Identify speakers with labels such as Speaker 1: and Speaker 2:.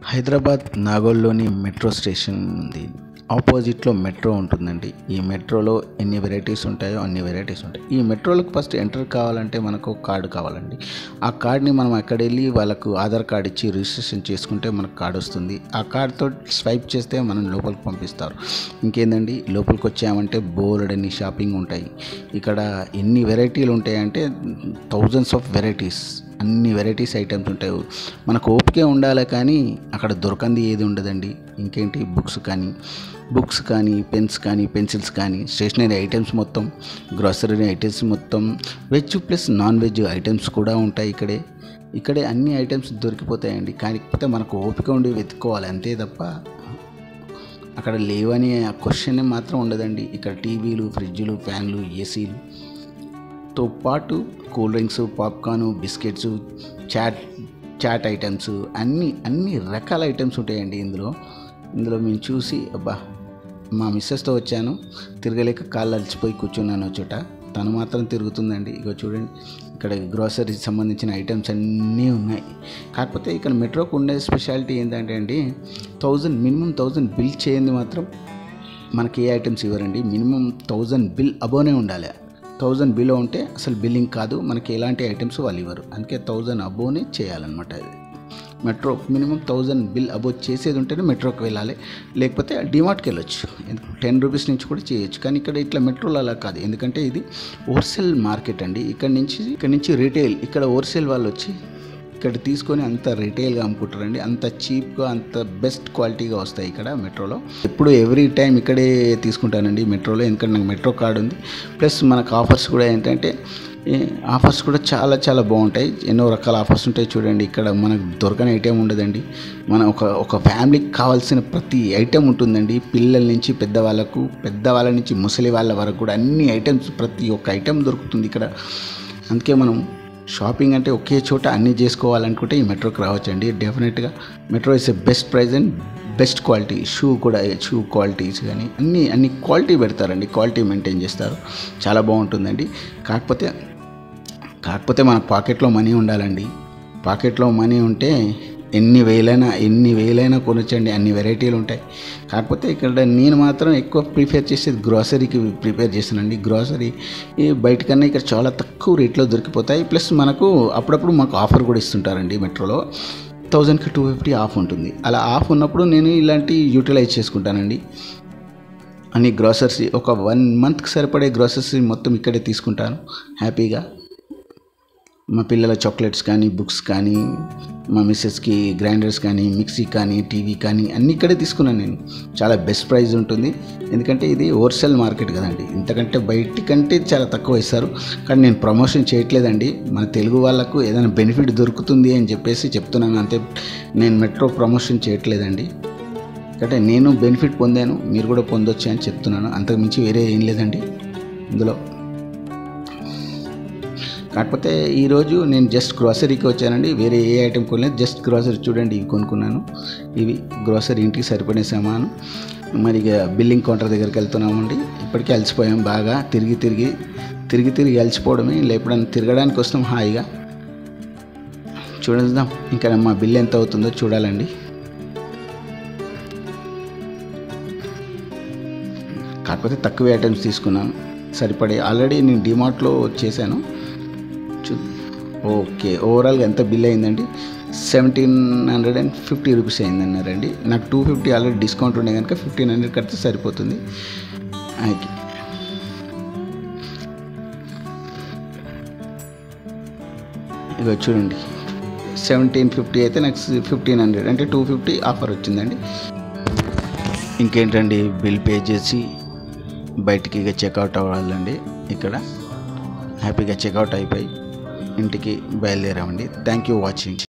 Speaker 1: Hyderabad నాగోల్లోని metro station ఉంది ఆపోజిట్లో metro ఉంటుందండి ఈ మెట్రోలో ఎన్ని వెరైటీస్ ఉంటాయో అన్ని వెరైటీస్ ఉంటాయి ఈ మెట్రోలకు ఫస్ట్ ఎంటర్ కావాలంటే మనకు ఒక కార్డు కావాలండి ఆ కార్డ్ని మనం అక్కడ వెళ్ళి వాళ్ళకు ఆధార్ కార్డ్ ఇచ్చి రిజిస్ట్రేషన్ చేసుకుంటే మనకు కార్డు వస్తుంది ఆ కార్డ్తో స్వైప్ చేస్తే మనం లోపలికి పంపిస్తారు ఇంకేందండి లోపలికి వచ్చామంటే బోలెడన్ని షాపింగ్ ఉంటాయి ఇక్కడ ఎన్ని వెరైటీలు ఉంటాయంటే థౌజండ్స్ ఆఫ్ వెరైటీస్ అన్ని వెరైటీస్ ఐటమ్స్ ఉంటాయి మనకు ఓపికే ఉండాలి కానీ అక్కడ దొరకంది ఏది ఉండదండి ఇంకేంటి బుక్స్ కానీ బుక్స్ కానీ పెన్స్ కానీ పెన్సిల్స్ కానీ స్టేషనరీ ఐటమ్స్ మొత్తం గ్రాసరీ ఐటమ్స్ మొత్తం veg plus non veg items కూడా ఉంటాయి ఇక్కడే ఇక్కడే అన్ని ఐటమ్స్ దొరికిపోతాయండి కాకపోతే మనకు ఓపిక ఉండి వెతుక్కోవాలి అంతే తప్ప అక్కడ లేవని ఆ క్వశ్చన్ మాత్రం ఉండదండి ఇక్కడ టీవీలు ఫ్రిడ్జ్లు ఫ్యాన్లు ఏసీలు తో పాటు cool drinks popcorn biscuits chaat chaat items అన్ని అన్ని రకాల ఐటమ్స్ ఉంటాయండి ఇందులో ఇందులో మేము చూసి అబ్బా మా మిస్సెస్తో వచ్చాను తిరగలేక కాళ్ళు అలసిపోయి కూర్చున్నాను చోట తను మాత్రం తిరుగుతుందండి ఇగో చూడండి ఇక్కడ గ్రోసరీకి సంబంధించిన ఐటమ్స్ అన్నీ ఉన్నాయి కాకపోతే ఇక్కడ మెట్రోకి ఉండే స్పెషాలిటీ ఏంటంటే అండి థౌజండ్ మినిమం థౌజండ్ బిల్ చేయండి మాత్రం మనకి ఏ ఐటమ్స్ ఇవ్వరండి మినిమం థౌజండ్ బిల్ అబోనే ఉండాలి థౌజండ్ బిలో ఉంటే అసలు బిల్లింగ్ కాదు మనకి ఎలాంటి ఐటమ్స్ వాళ్ళు ఇవ్వరు అందుకే థౌజండ్ అబోనే చేయాలన్నమాట ఇది metro minimum thousand bill above చేసేది ఉంటేనే మెట్రోకి వెళ్ళాలి లేకపోతే డిమార్ట్కి వెళ్ళొచ్చు టెన్ రూపీస్ నుంచి కూడా చేయొచ్చు కానీ ఇక్కడ ఇట్లా మెట్రోలో అలా కాదు ఎందుకంటే ఇది హోల్సేల్ మార్కెట్ అండి ఇక్కడ నుంచి ఇక్కడ నుంచి రీటైల్ ఇక్కడ హోల్సేల్ వాళ్ళు వచ్చి ఇక్కడ తీసుకొని అంత రిటైల్గా అమ్ముకుంటారండి అంత చీప్గా అంత బెస్ట్ క్వాలిటీగా వస్తాయి ఇక్కడ మెట్రోలో ఎప్పుడు ఎవ్రీ టైం ఇక్కడే తీసుకుంటానండి మెట్రోలో ఎందుకంటే నాకు మెట్రో కార్డు ఉంది ప్లస్ మనకు ఆఫర్స్ కూడా ఏంటంటే ఈ ఆఫర్స్ కూడా చాలా చాలా బాగుంటాయి ఎన్నో రకాల ఆఫర్స్ ఉంటాయి చూడండి ఇక్కడ మనకు దొరకని ఐటెం ఉండదండి మన ఒక ఒక ఫ్యామిలీకి కావాల్సిన ప్రతి ఐటెం ఉంటుందండి పిల్లల నుంచి పెద్దవాళ్ళకు పెద్దవాళ్ళ నుంచి ముసలి వాళ్ళ వరకు కూడా అన్ని ఐటమ్స్ ప్రతి ఒక్క ఐటెం దొరుకుతుంది ఇక్కడ అందుకే మనం షాపింగ్ అంటే ఒకే చోట అన్నీ చేసుకోవాలనుకుంటే ఈ మెట్రోకి రావచ్చండి డెఫినెట్గా metro is a best price and best quality shoe కూడా షూ క్వాలిటీస్ కానీ అన్ని అన్ని క్వాలిటీ పెడతారండి క్వాలిటీ మెయింటైన్ చేస్తారు చాలా బాగుంటుందండి కాకపోతే కాకపోతే మన పాకెట్లో మనీ ఉండాలండి పాకెట్లో మనీ ఉంటే ఎన్ని వేలైనా ఎన్ని వేలైనా కొనొచ్చండి అన్ని వెరైటీలు ఉంటాయి కాకపోతే ఇక్కడ నేను మాత్రం ఎక్కువ ప్రిఫేర్ చేసేది గ్రాసరీకి ప్రిపేర్ చేస్తానండి గ్రాసరీ ఈ బయటకన్నా ఇక్కడ చాలా తక్కువ రేట్లో దొరికిపోతాయి ప్లస్ మనకు అప్పుడప్పుడు మాకు ఆఫర్ కూడా ఇస్తుంటారండి మెట్రోలో థౌజండ్కి టూ ఫిఫ్టీ ఆఫ్ ఉంటుంది అలా ఆఫ్ ఉన్నప్పుడు నేను ఇలాంటి యూటిలైజ్ చేసుకుంటానండి అన్ని గ్రాసరీస్ ఒక వన్ మంత్కి సరిపడే గ్రాసరీస్ మొత్తం ఇక్కడే తీసుకుంటాను హ్యాపీగా మా పిల్లల చాక్లెట్స్ కానీ బుక్స్ కానీ మా మిస్సెస్కి గ్రైండర్స్ కానీ మిక్సీ కానీ టీవీ కానీ అన్ని ఇక్కడే తీసుకున్నాను నేను చాలా బెస్ట్ ప్రైస్ ఉంటుంది ఎందుకంటే ఇది హోల్సేల్ మార్కెట్ కదండి ఇంతకంటే బయటి కంటే చాలా తక్కువ ఇస్తారు కానీ నేను ప్రమోషన్ చేయట్లేదండి మన తెలుగు వాళ్ళకు ఏదైనా బెనిఫిట్ దొరుకుతుంది అని చెప్పేసి చెప్తున్నాను అంతే నేను మెట్రో ప్రమోషన్ చేయట్లేదండి అంటే నేను బెనిఫిట్ పొందాను మీరు కూడా పొందొచ్చు అని చెప్తున్నాను అంతకుమించి వేరే ఏం లేదండి ఇందులో కాకపోతే ఈరోజు నేను జస్ట్ గ్రాసరీకి వచ్చానండి వేరే ఏ ఐటెం కొనలేదు జస్ట్ గ్రాసరీ చూడండి ఇవి కొనుక్కున్నాను ఇవి గ్రాసరీ ఇంటికి సరిపడే సామాను మరి ఇక బిల్లింగ్ కౌంటర్ దగ్గరికి వెళ్తున్నామండి ఇప్పటికే అలసిపోయాం బాగా తిరిగి తిరిగి తిరిగి తిరిగి అలసిపోవడమే లేపడానికి తిరగడానికి వస్తాం హాయిగా చూడదాం ఇంకా మా బిల్ ఎంత అవుతుందో చూడాలండి కాకపోతే తక్కువ ఐటమ్స్ తీసుకున్నాను సరిపడే ఆల్రెడీ నేను డిమార్ట్లో చేశాను చూ ఓకే ఓవరాల్గా ఎంత బిల్ అయిందండి seventeen hundred and fifty rupees అయిందన్నారండి నాకు టూ ఫిఫ్టీ ఆల్రెడీ డిస్కౌంట్ ఉండే కనుక ఫిఫ్టీన్ హండ్రెడ్ కడితే సరిపోతుంది ఓకే ఇక చూడండి సెవెంటీన్ ఫిఫ్టీ అయితే నాకు ఫిఫ్టీన్ హండ్రెడ్ అంటే టూ ఫిఫ్టీ ఆఫర్ వచ్చిందండి ఇంకేంటండి బిల్ పే చేసి బయటికి ఇక చెక్అవుట్ అవ్వాలండి ఇక్కడ హ్యాపీగా చెక్అవుట్ అయిపోయి ఇంటికి బయలుదేరామండి థ్యాంక్ యూ వాచింగ్